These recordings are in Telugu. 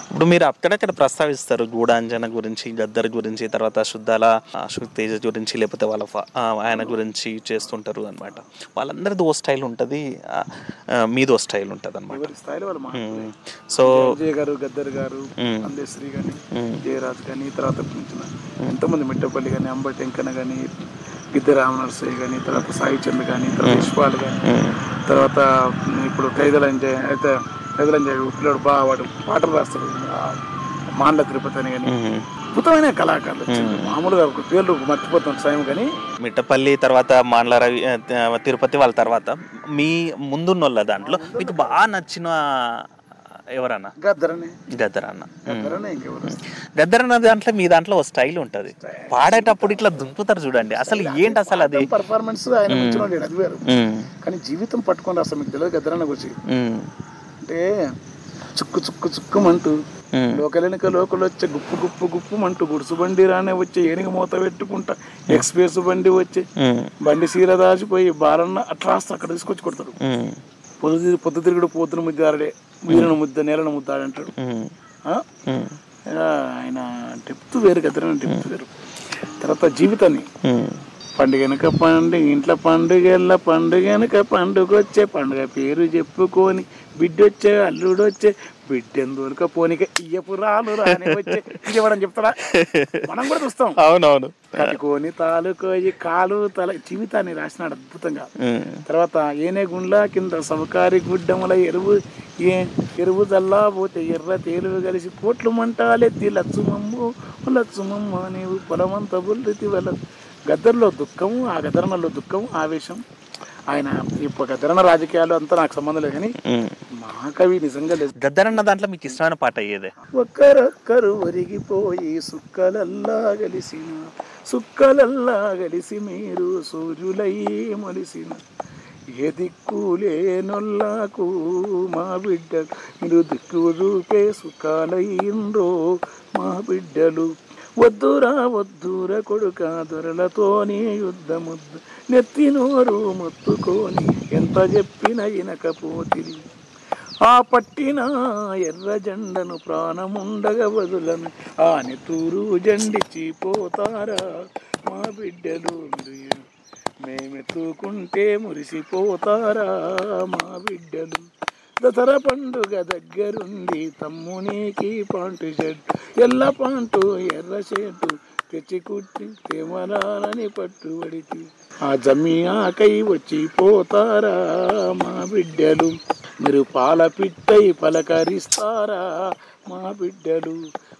ఇప్పుడు మీరు అక్కడక్కడ ప్రస్తావిస్తారు గూఢాంజన గురించి గద్దర్ గురించి తర్వాత శుద్ధాల అశోక్ తేజ గురించి లేకపోతే వాళ్ళ ఫా- ఆ, ఆయన గురించి చేస్తుంటారు అనమాట వాళ్ళందరిది ఓ స్టైల్ ఉంటుంది ఆ, ఆ, మీదో స్టైల్ ఉంటుంది అనమాట ఎవరి స్థాయిలో వాళ్ళు మాట్లాడారు సో విజయ్ గారు గద్దర్ గారు మ్మ్. అందేశ్రీ కానీ జయరాజ్ కానీ తర్వాత కొంచెం ఎంతోమంది మిట్టపల్లి కానీ అంబటి వెంకన్న కానీ గిద్దె రామనరసయ్య కానీ తర్వాత సాయి చంద్ కానీ తర్వాత యశ్పాల్ కానీ తర్వాత ఇప్పుడు కైదలంజయ్ అయితే కైదలంజయ్ పిల్లడు బాగా వాడు పాటలు రాస్తాడు ఆ మాండ్ల తిరుపతి అని కానీ మ్మ్. అద్భుతమైన కళాకారులు వచ్చారు. మామూలుగా ఒక పేర్లు మర్చిపోతాం సాయం కానీ మిట్టపల్లి తర్వాత మాండ్ల రవి ఆ, త- తిరుపతి వాళ్ళ తర్వాత మీ ముందున్నోళ్ళ దాంట్లో మీకు బాగా నచ్చిన ఎవరన్నా గద్దరనే గద్దర్ అన్న గద్దరనే ఇంకెవరు గద్దర్ అన్న దాంట్లో మీ దాంట్లో ఓ స్టైల్ ఉంటది పాడేటప్పుడు ఇట్లా దుంకుతారు చూడండి అసలు ఏంటి అసలు అది పర్ఫార్మెన్స్ ఆయన మంచిగా ఉండేది అది వేరు మ్మ్. కానీ జీవితం పట్టుకొని అసలు మీకు తెలియదు గద్దరన్న గురించి మ్మ్. అంటే చుక్కు చుక్కు చుక్కుమంటూ మ్మ్. లోకలెనక లోకలు వచ్చే గుప్పు గుప్పు గుప్పుమంటూ గుడుసు బండి రానే వచ్చే ఏనుగు మూత పెట్టుకుంటా ఎక్స్ప్రెస్ బండి వచ్చే మ్మ్. బండి సీర దాచిపోయి బాలన్న అట్లా రాస్తారు అక్కడ తీసుకొచ్చి కొడతారు మ్మ్. పొద్దు పొద్దు తిరుగుడు పోతున్న ముద్దారడే ముదిరిన ముద్ద నేలను ముద్దాడు అంటాడు మ్మ్. ఆ? మ్మ్. ఆ, ఆయన డెప్త్ వేరు కదా డెప్త్ వేరు తర్వాత జీవితాన్ని మ్మ్. పండుగనక పండుగ ఇంట్లో పండుగల పండుగనక పండుగ వచ్చే పండుగ పేరు చెప్పుకొని బిడ్డొచ్చే అల్లుడు వచ్చే బిడ్డెందుక పోనిక ఇయ్యపు రాలు రాని వచ్చే ఇది ఇవ్వడం చెప్తాడా మనం కూడా చూస్తాం అవునవును కట్టుకొని తాలుకోయి కాలు తల జీవితాన్ని రాసినాడు అద్భుతంగా మ్మ్. తర్వాత ఏనే గుండ్ల కింద సవకారి గుడ్డముల ఎరువు ఏ ఎరువు జల్లా పోతే ఎర్ర తేలువు కలిసి కోట్లు మంటాలెత్తి లచ్చుమమ్ము లచ్చుమమ్మ నీవు పొలమంత బుల్లితి వల గద్దర్లో దుఃఖము ఆ గద్దరణలో దుఃఖం ఆవేశం ఆయన ఇప్పుడు గద్దరణ రాజకీయాలు అంతా నాకు సంబంధం లేదు కానీ మ్మ్. మహాకవి నిజంగా లేదు గద్దర్ అన్న దాంట్లో మీకు ఇష్టమైన పాట అయ్యేదే ఒక్కరొక్కరు ఒరిగిపోయి సుక్కలల్లా గలిసిన సుక్కలల్లా గలిసి మీరు సూర్యులై మొలిసిన ఏ దిక్కు లేనొల్లాకు మా బిడ్డలు మీరు దిక్కు చూపే సుఖాలయ్యిండ్రో మా బిడ్డలు వద్దురా వద్దురా కొడుక దొరలతోని యుద్ధముద్దు నెత్తి నోరు మొత్తుకొని ఎంత చెప్పిన ఇనకపోతిరి ఆ పట్టిన ఎర్ర జెండను ప్రాణముండగ వదులను ఆ నెతూరు జెండిచ్చిపోతారా మా బిడ్డలు మీరు మేమెత్తుకుంటే మురిసిపోతారా మా బిడ్డలు దసరా పండుగ దగ్గరుంది తమ్మునికి పాంటు షెడ్ ఎల్ల పాంటు ఎర్ర షెడ్డు తెచ్చి కుట్టి తెమరాలని పట్టుబడితి ఆ జమ్మి ఆకై వచ్చి పోతారా మా బిడ్డలు మీరు పాల పిట్టై పలకరిస్తారా మా బిడ్డలు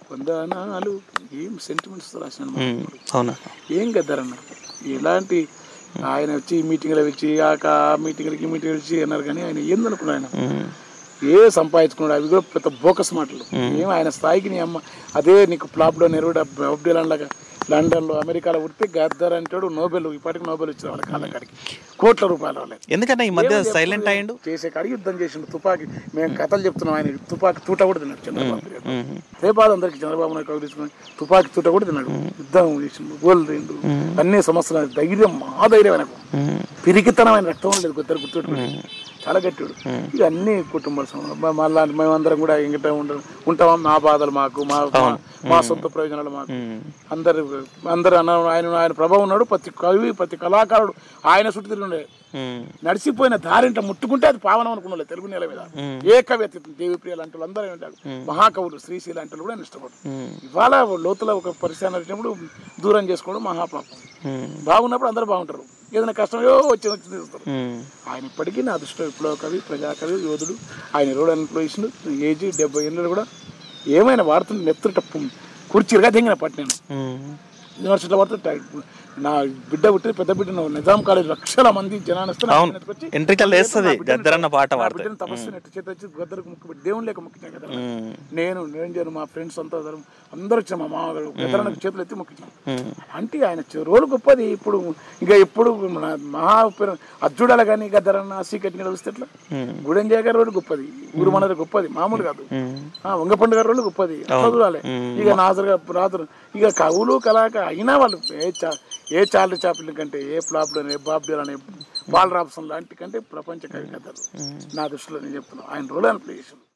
వందనాలు ఏం సెంటిమెంట్స్ రాసిన మ్మ్. అవునా ఏం గద్దరన్న ఇలాంటి ఆయన వచ్చి మీటింగ్లు వచ్చి ఆ మీటింగ్లకి మీటింగ్లు వచ్చి అన్నారు కానీ ఆయన ఏందనుకున్నాడు ఆయన మ్మ్. ఏ సంపాదించుకున్నాడు అవి కూడా పెద్ద బోకస్ మాటలు ఏం ఆయన స్థాయికి నీ అమ్మ అదే నీకు ఫ్లాప్లో నెరవేడ అబ్దుల్ లాగా లండన్లో అమెరికాలో ఉడితే గద్దర్ అంటాడు నోబెల్ ఇప్పటికి నోబెల్ వచ్చిన వాళ్ళ కాళ్ళ కాడికి కోట్ల రూపాయల వాళ్ళకి ఎందుకన్నా ఈ మధ్య సైలెంట్ అయ్యిండు చేసే కాడికి యుద్ధం చేసిండు తుపాకీ మేము కథలు చెప్తున్నాం ఆయన తుపాకీ తూట కూడా తిన్నాడు చంద్రబాబు నాయుడు. మ్మ్. రే బాధ అందరికి చంద్రబాబు నాయుడు కవిలించుకుని తుపాకీ తూట కూడా తిన్నాడు యుద్ధం చేసిండు గోల్ రెండు అన్ని సమస్యలు ధైర్యం మా ధైర్యం ఆయనకు మ్మ్. పిరికితనం ఆయన రక్తం లేదు కొద్దిగా గుర్తుపెట్టుకుని చాలా గట్టిడు ఇక అన్ని కుటుంబ మళ్ళా మేమందరం కూడా ఇంకట ఉండ ఉంటామా మా బాధలు మాకు మా మా- మా సొంత ప్రయోజనాలు మాకు మ్మ్. అందరు అందరు అన్న ఆయన ఆయన ప్రభావం ఉన్నాడు ప్రతి కవి ప్రతి కళాకారుడు ఆయన చుట్టూ తిరిగి ఉండే మ్మ్. నడిచిపోయిన దారింట ముట్టుకుంటే అది పావనం అనుకున్నా తెలుగు నేల మీద ఏ కవి అతి దేవిప్రియ లాంటి వాళ్ళు అందరూ ఉంటారు మహాకవులు శ్రీశీల లాంటి వాళ్ళు కూడా ఆయన ఇష్టపడతారు మ్మ్. ఇవాళ లోతుల ఒక పరిశ్రమ వచ్చినప్పుడు దూరం చేసుకోవడం మహాపాపం మ్మ్. బాగున్నప్పుడు అందరూ బాగుంటారు ఏదైనా కష్టమో వచ్చి వచ్చి తీస్తారు మ్మ్. ఆయన ఇప్పటికీ నా దృష్టిలో విప్లవ కవి ప్రజాకవి యోధుడు ఆయన రోడ్ అనుప్లోయిషన్ ఏజ్ డెబ్బై ఏళ్ళు కూడా ఏమైనా వాడుతుంది నెత్తుట కుర్చీలుగా తెంగిన పట్టినాను మ్మ్. యూనివర్సిటీలో పడితే నా బిడ్డ పుట్టి పెద్ద బిడ్డ నిజాం కాలేజ్ లక్షల మంది జనాన్ని వస్తే నా అవును. బిడ్డను వచ్చి ఎంట్రికల్ వేస్తుంది గద్దరన్న పాట నా పాడితే బిడ్డను తపస్సు నెట్టు చేతి వచ్చి గద్దరికి ముక్కు పెట్టి దేవుని లేక మొక్కించాను కదా మ్మ్. నేను నిరంజన్ మా ఫ్రెండ్స్ అంతా అందరం అందరూ వచ్చాం మా మామగారు గద్దరానికి చేతులు ఎత్తి మొక్కించాం మ్మ్. అంటే ఆయన చే- రోలు గొప్పది ఇప్పుడు ఇంకా ఎప్పుడు మన మహా అర్జుడాల కానీ గద్దరన్న సీకట్ని కలిస్తే ఎట్లా మ్మ్. గుడెంజయ గారి రోడ్డు గొప్పది ఊరు మనది గొప్పది మామూలు కాదు మ్మ్. ఆ వంగపండు గారి రోడ్డు గొప్పది అట్లా చూడాలి ఇక నాజర్ గారు రాజు ఇక కవులు కళాక అయినా వాళ్ళు ఏ చా ఏ చార్లీ చాపిల్ కంటే ఏ ఫ్లాప్లో ఏ బాబ్డీల్ అనే బాలరాబ్సన్ లాంటి కంటే ప్రపంచ కవి కథలు నా దృష్టిలో నేను చెప్తున్నాను ఆయన రోల్ అని ప్లే చేసిండు